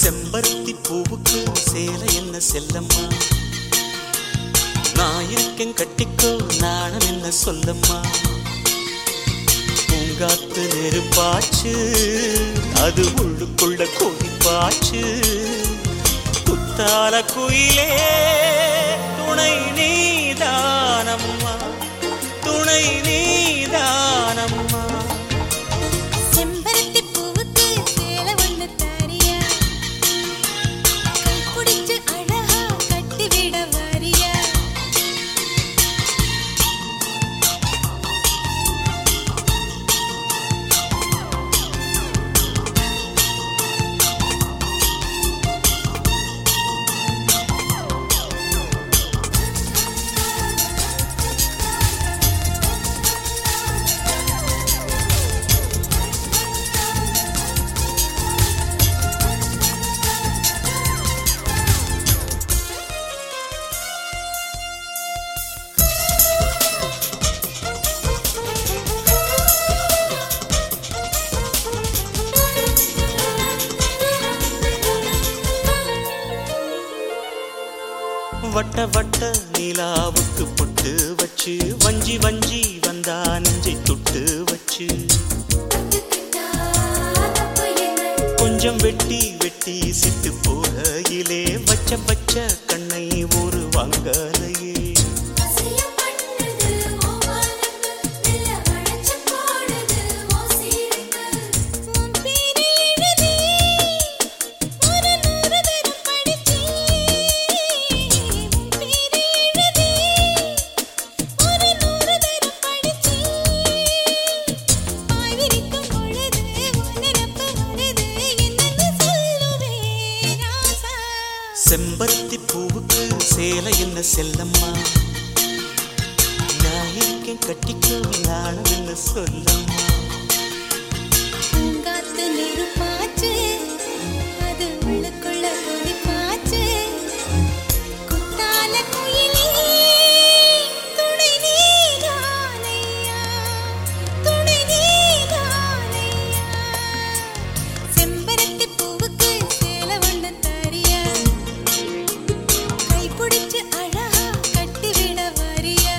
செம்பருத்தி பூவுக்கு சேலை என்ன செல்லம்மா நான் இருக்கேன் கட்டிக்கோ நாணம் என்ன சொல்லம்மா பூங்காத்து நெருப்பாச்சு அது உள்ளுக்குள்ள கொதிப்பாச்சு குத்தால குயிலே துணை நீதானம்மா துணை நீதானம்மா செம்பருத்தி பூவுக்கு சேலை ஒண்ணு தாரியா கைப்பிடிச்சு அழகா கட்டிவிட வாரியா வட்ட வட்ட நிலாவுக்கு பொட்டு வச்சு வஞ்சி வஞ்சி வந்தா நெஞ்சை தொட்டு வச்சு கொஞ்சம் வெட்டி வெட்டி சிட்டு போகையிலே வச்ச பச்ச கண்ணை ஒரு வாங்கலையே உன் பேரை எழுதி ஒரு நூறு தரம் படிச்சேன் உன் பேரை எழுதி ஒரு நூறு தரம் படிச்சேன் பாய் விரிக்கும் பொழுது உன் நினப்பு வருது என்னன்னு சொல்லுவேன் ராசா செம்பருத்தி பூவுக்கு சேலை என்ன செல்லம்மா நான் இருக்கேன் கட்டிக்கோ நானும் என்ன சொல்லம்மா பூங்காத்து நெருப்பாச்சு அது உள்ளுக்குள்ள கொதிப்பாச்சு குத்தால குயிலே துணை நீதானையா துணை நீதானையா செம்பருத்தி பூவுக்கு சேலை ஒண்ணு தாரியா கைப்பிடிச்சு அழகா கட்டிவிட வாரியா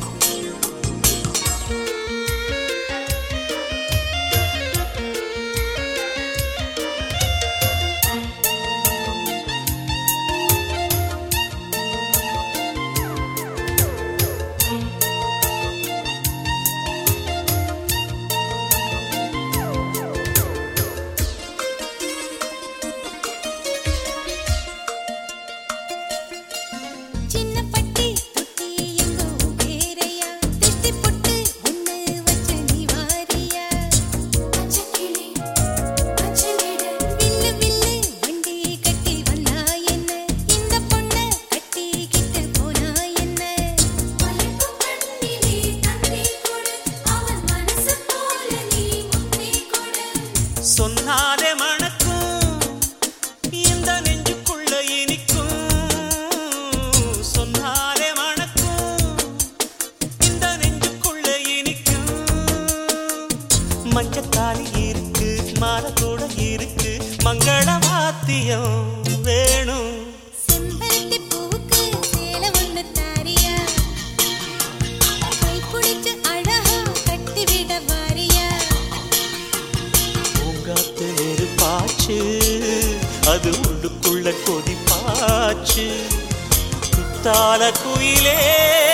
சின்ன பட்டி தொட்டி எங்கோ பேரையா திஷ்டி பொட்டு ஒண்ணு வச்சு நீ வாரியா பச்சைக்கிளி பச்சைநீடு வில்லு வில்லு வண்டி கட்டி வந்தா என்ன இந்த பொண்ண கட்டிக்கிட்டு போனா என்ன மலைக்கு கண்ணிலே தண்ணி கொடு அவன் மனசு போல நீ முத்தி கொடு சொன்னாலே மணக்கும் இந்த நெஞ்சுக்குள்ள இனிக்கும் சொன்னாலே மணக்கும் இந்த நெஞ்சுக்குள்ள இனிக்கும் மஞ்சத்தாலி இருக்கு மாலை கூட இருக்கு மங்கள வாத்தியம் வேணும் செம்பருத்தி பூவுக்கு சேலை ஒண்ணு தாரியா கைப்பிடிச்சு அழகா கட்டிவிட வாரியா பூங்காத்து நெருப்பாச்சு அது உள்ளுக்குள்ள கொதிப்பாச்சு குத்தால குயிலே